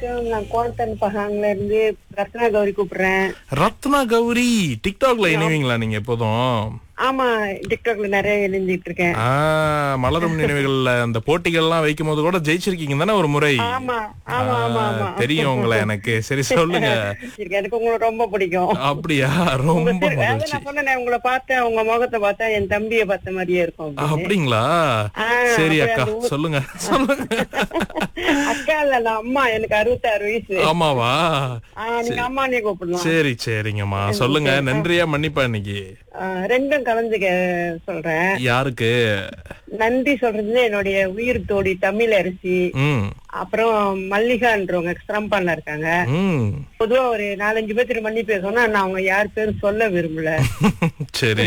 வணக்கம் நான் கோத்தன் பகாங்ல இருந்து ரத்னா கௌரி கூப்பிடுறேன் ரத்னா கௌரி டிக்டாக்ல இணைவீங்களா நீங்க எப்போதும் ஆமா டிக்டாக்ல நிறைய எழுந்திட்டு இருக்கேன் ஆ, மலரும் நினைவுகள்ல அந்த போட்டிகள்லாம் வைக்கும் போது கூட ஜெயிச்சிருக்கீங்க தானே ஒரு முறை ஆமா ஆமா ஆமா ஆ, ஆமா தெரியும் உங்களை எனக்கு சரி சொல்லுங்க சரி, எனக்கு உங்களை ரொம்ப பிடிக்கும் அப்படியா உங்க ரொம்ப திரு- அதாவது மகிழ்ச்சி நான் சொன்னேன் உங்களை பார்த்தேன் உங்க முகத்தை பார்த்தா என் தம்பியை பார்த்த மாதிரியே இருக்கும் அப்படின்னு. அப்படிங்களா ஆ, சரி அப்புறம் அக்கா அந்த ஊர்- சொல்லுங்க சொல்லுங்க அக்கா இல்ல நான் அம்மா எனக்கு அறுபத்தாறு வயசு ஆமாவா ஆ, நீங்க அம்மானே கூப்பிடலாம் சரி சரிங்கம்மா சொல்லுங்க நன்றியா மன்னிப்பா இன்னைக்கு ஆ, ரெண்டும் கலந்து கே- சொல்றேன் யாருக்கு நன்றி சொல்றது என்னுடைய உயிர் தோடி தமிழ் அரிசி ம் அப்புறம் மல்லிகான்றவங்க சிரம்பான்ல இருக்காங்க ம் பொதுவா ஒரு நாலஞ்சு பேர்த்துக்கு மன்னிப்பு சொன்னா நான் அவங்க யார் பேரும் சொல்ல விரும்பல சரி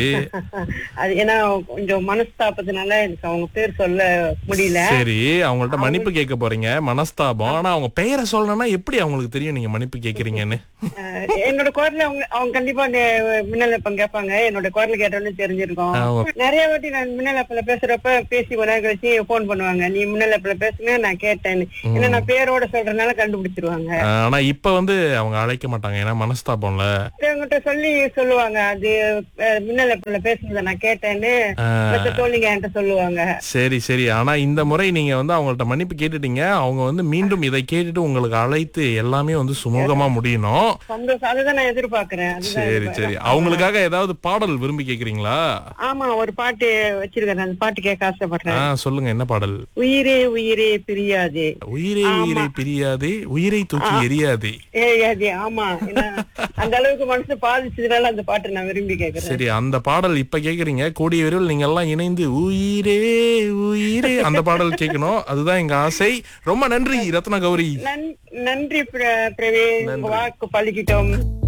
அது ஏன்னா கொஞ்சம் மனஸ்தாபத்தினால எனக்கு அவங்க பேர் சொல்ல முடியல சரி அவங்கள்ட்ட மன்னிப்பு கேட்க போறீங்க மனஸ்தாபம் ஆனா அவங்க பெயரை சொல்லணும்னா எப்படி அவங்களுக்கு தெரியும் நீங்க மன்னிப்பு கேக்குறீங்கன்னு அஹ் என்னோட குரல்ல அவங்க அவங்க கண்டிப்பா மின்னலப்பம் கேட்பாங்க என்னோட குரல் கேட்டோன்னு தெரிஞ்சிருக்கும் ஆமா. நிறைய வாட்டி நான் மின்னலப்பில பேசுறப்ப பேசி ஒரு நேரம் கழிச்சு போன் பண்ணுவாங்க நீ மின்னலப்பில பேசுங்க நான் கேட்டேன்னு ஏன்னா நான் பேரோட சொல்றதுனால கண்டுபிடிச்சிருவாங்க ஆனா இப்ப வந்து அவங்க அழைக்க மாட்டாங்க ஏன்னா மனஸ்தாபம்ல அவங்ககிட்ட சொல்லி சொல்லுவாங்க அது அஹ், மின்னலப்பில பேசுனதை நான் கேட்டேன்னு ஆ, மத்த தோழிங்க என்கிட்ட சொல்லுவாங்க சரி சரி ஆனா இந்த முறை நீங்க வந்து அவங்கள்ட்ட மன்னிப்பு கேட்டுட்டீங்க அவங்க வந்து மீண்டும் இதை கேட்டுட்டு உங்களுக்கு அழைத்து எல்லாமே வந்து சுமூகமா முடியணும் சந்தோஷம் அதுதான் நான் எதிர்பார்க்கிறேன் அதுதான் சரி எதிர்பார்க்கிறேன். சரி அவங்களுக்காக ஏதாவது பாடல் விரும்பி கேக்குறீங்களா ஆமா ஒரு பாட்டு வச்சிருக்கேன் அந்த பாட்டு கேட்க ஆசைப்படுறேன் ஆ சொல்லுங்க என்ன பாடல் உயிரே உயிரே பிரியாதே உயிரே உயிரை பிரியாதே உயிரை தூக்கி எரியாதே ஏய் அது ஆமா ஏன்னா, அந்த அளவுக்கு மனசு பாதிச்சதுனால அந்த பாட்டு நான் விரும்பி கேக்குறேன் சரி அந்த பாடல் இப்ப கேக்குறீங்க கூடிய விரைவில் நீங்க எல்லாம் இணைந்து உயிரே உயிரே அந்த பாடல் கேட்கணும் அதுதான் எங்க ஆசை ரொம்ப நன்றி ரத்னா கௌரி நன்- நன்றி பிர- பிரவீன் உங்க வாக்கு பழிக்கிட்டோம்